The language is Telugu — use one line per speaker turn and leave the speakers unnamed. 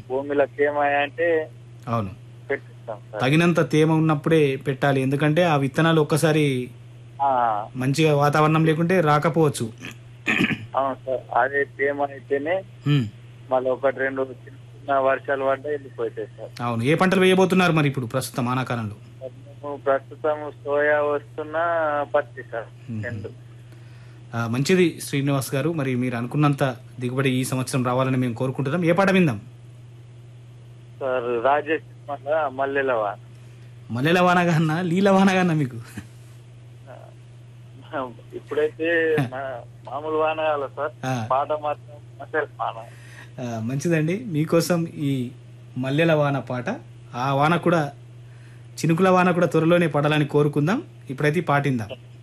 భూమిలో ఏమాయంటే
అవును
పెట్టిస్తాం సార్
తగినంత తేమ ఉన్నప్పుడే పెట్టాలి ఎందుకంటే ఆ విత్తనాలు ఒక్కసారి
ఆ,
మంచిగా వాతావరణం లేకుంటే రాకపోవచ్చు
అవును సార్ అదే తేమ అయితేనే
ఉమ్,
మళ్ళీ ఒకటి రెండు చిన్న చిన్న వర్షాలు పడ్డా వెళ్ళిపోతాయి సార్
అవును ఏ పంటలు వేయబోతున్నారు మరి ఇప్పుడు ప్రస్తుతం ఆనాకాలంలో
సార్, మేము ప్రస్తుతం సోయా వస్తున్న పత్తి సార్
మ్మ్.
రెండు
ఆ, మంచిది శ్రీనివాస్ గారు మరి మీరు అనుకున్నంత దిగుబడి ఈ సంవత్సరం రావాలని మేము కోరుకుంటున్నాం ఏ పాట విందాం
సార్ రాజేష్ మళ్ళా మల్లెల వాన
మల్లెల వానగా అన్నా లీల వానగా అన్నా మీకు
ఇప్పుడైతే మా- మామూలు వాన కాదు సార్
ఆ.
పాట మాత్రం మసల్ వాన
ఆ, మంచిదండి మీకోసం ఈ మల్లెల వాన పాట ఆ వాన కూడా చినుకుల వాన కూడా త్వరలోనే పడాలని కోరుకుందాం ఇప్పుడైతే ఈ పాటిందాం